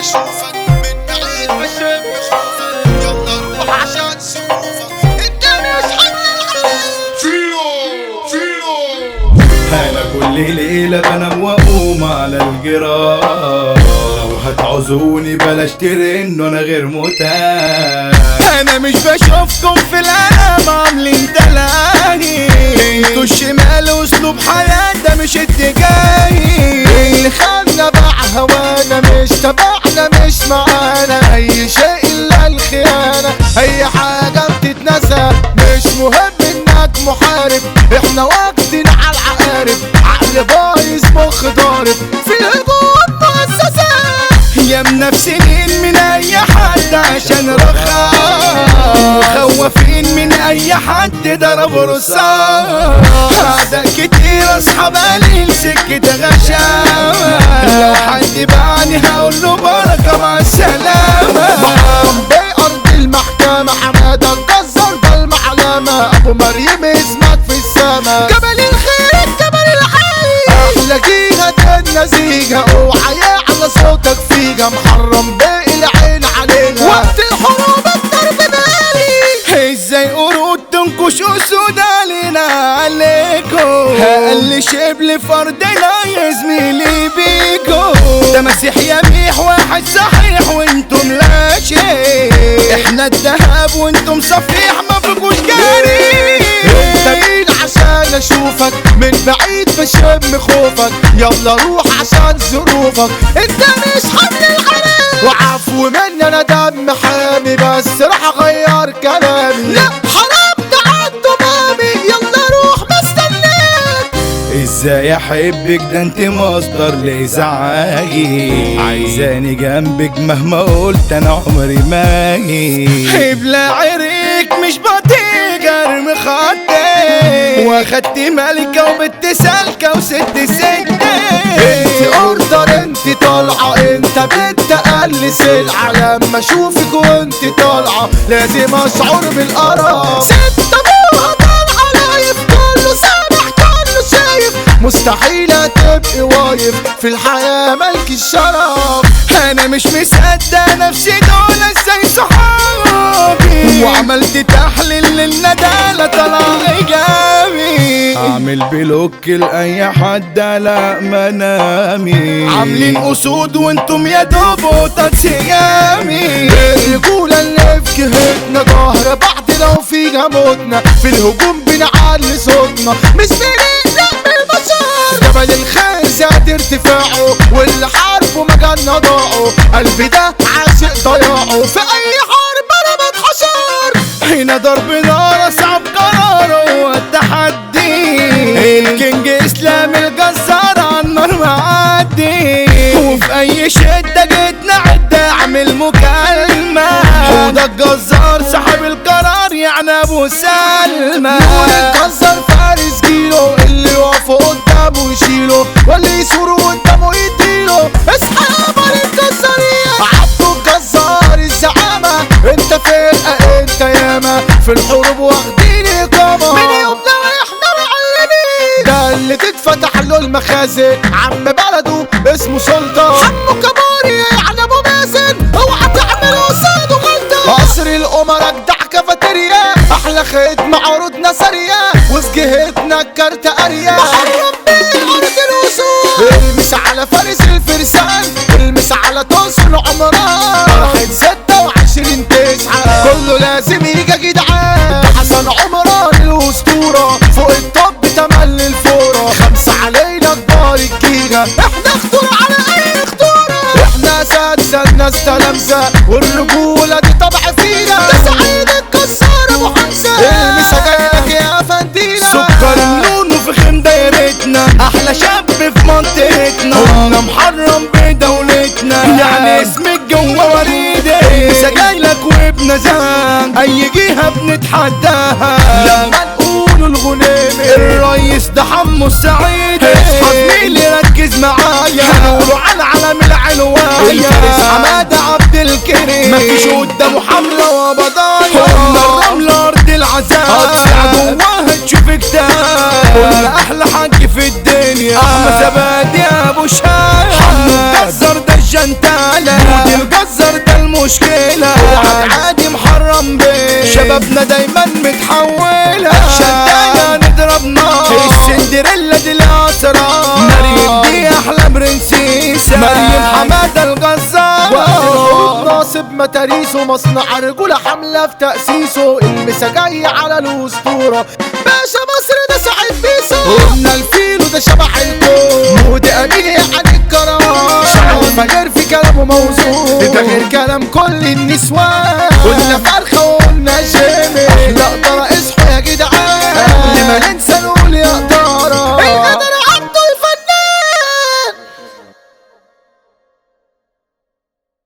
اشوفك من بعيد بشم بشوفك يلا روح عشان ظروفك انت مش حمل انا كل ليلة بنام واقوم على الجراح لو هتعوزوني بلاش ترنوا انا غير متاح انا مش بشوفكم في العالم عاملين تلاهي انتوا الشمال اسلوب حياة ده مش اتجاهي اللي خلنا باع هوانا مش تبعنا مش معانا اي شيء الا الخيانة اي حاجة بتتنسى مش مهم انك محارب احنا واخدين على العقارب عقل بايظ مخ ضارب في الهجوم مؤسسة يا منافسين من اي حد عشان رخاص خوافين من اي حد ضرب رصاص اعداء كتير اصحاب قليل سكة غشاوة لو حد باعني هقول له بركة مع السلامة محرم بأرض المحكمة حمادة الجزار ده المعلمة ابو مريم اسمك في السما جبل الخير جبل الحي احلى جيهة النزيجة اوعى على صوتك فيجا محرم باقي العين علينا وقت الحروب الضرب بالي ازاي قرود تنكش اسود علينا عليكو اقل شبل فردنا يا زميلي بيكو ده مسيح يميح واحد صحيح وانتم لا شيء احنا الذهب وانتم صفيح ما فيكوش جري انت مين عشان اشوفك من بعيد بشم خوفك يلا روح عشان ظروفك انت مش حمل العالم وعفو مني انا دم حامي بس راح اغير كلامي لا حرام تعدوا مامي يلا روح مستنيك ازاي احبك ده انت مصدر لازعاجي عايزاني جنبك مهما قلت انا عمري ما اجي ابلع عريك مش بطيق ارمي خطي واخدت ملكة وبنت سالكة وست ستة انت اوردر انت طالعة انت بنت اقل سلعة لما اشوفك وانت طالعة لازم اشعر بالقرف ست ابوها طالعة لايف كله سامع كله شايف مستحيل تبقي واقف في الحياة ملك الشرف انا مش مصدق نفسي دول ازاي صحابي وعملت تحليل للندالة طلع ايجابي اعمل بلوك لاي حد لا منامي عاملين اسود وانتم يا دوب قطط سيامي الرجولة اللي في جهتنا ظهر بعد لو فيها موتنا في الهجوم بنعلي صوتنا مش بنقلق من البشر جبل الخير زاد ارتفاعه واللي حاربه مجالنا ضاعه قلبي ده عاشق ضياعه في اي حرب انا بتحشر هنا ضرب نار اصعب قراره والتحدي الكينج اسلام الجزار على النار معدي وفي اي شده جيتنا عد اعمل مكالمه حوض الجزار صاحب القرار يعني ابو سلمى نور الجزار فارس جيله اللي يقف قدامه يشيله واللي يسوره قدامه يديله اصحاب الجزارية عبده الجزار الزعامة انت فرقة انت ياما في الحروب واخدين اقامة من يومنا واحنا معلمين ده اللي تتفتح له المخازن عم بلده اسمه سلطان عمو كباري يعني ابو مازن اوعى تعمل قصاده غلطة قصر الامراء اجدع كافيتيريا احلى خدمة عروضنا سرية وفي جهتنا الكارت اريا محرم بالارض الوصول المس على فارس الفرسان المس على توصل عمران فرحة ستة وعشرين تسعة كله لازم يجي جدعان ده حسن عمران الاسطورة فوق الطب تملي الفورة خمسة علينا كبار الجيجا احنا خطورة على اي خطورة احنا اساتذة الناس تلامذة والرجولة دي طبع فينا ده سعيد الكسار ابو حمزة المسا جايلك يا فندينا سكر النونو في خيم دايرتنا احلى شاب في منطقتنا قلنا محرم بدولتنا يعني اسمك جوه وريدة المسا جايلك وابن زمان اي جهة بنتحداها لما نقول الغنيمة الرئيس ده حمو السعيد اصحى زميلي ركز معايا هنقولوا على علم العلواية الفارس حمادة عبد الكريم مفيش قدامه حملة وبضايا قلنا الرملة أرض العذاب هتسع جواها تشوف كتاب قلنا أحلى حاج في الدنيا أحمد زبادي يا أبو شاي حمو الجزار ده الجنتاي رجالة ودي الجزر ده المشكلة عادي محرم بيه شبابنا دايما متحولة شدانا نضرب نار السندريلا دي الأسرار مريم دي أحلى برنسيسة مريم حمادة الجزار وقت ناصب متاريسه مصنع رجولة حملة في تأسيسه المسا جاي على الأسطورة باشا مصر ده سعيد بيسو قلنا الفيلو ده شبح الكون مودي أمين عن الكرام شعر فجر في كلامه موزون ده غير كلام كل النسوان قلنا فرخة وقلنا جيمي لا ترى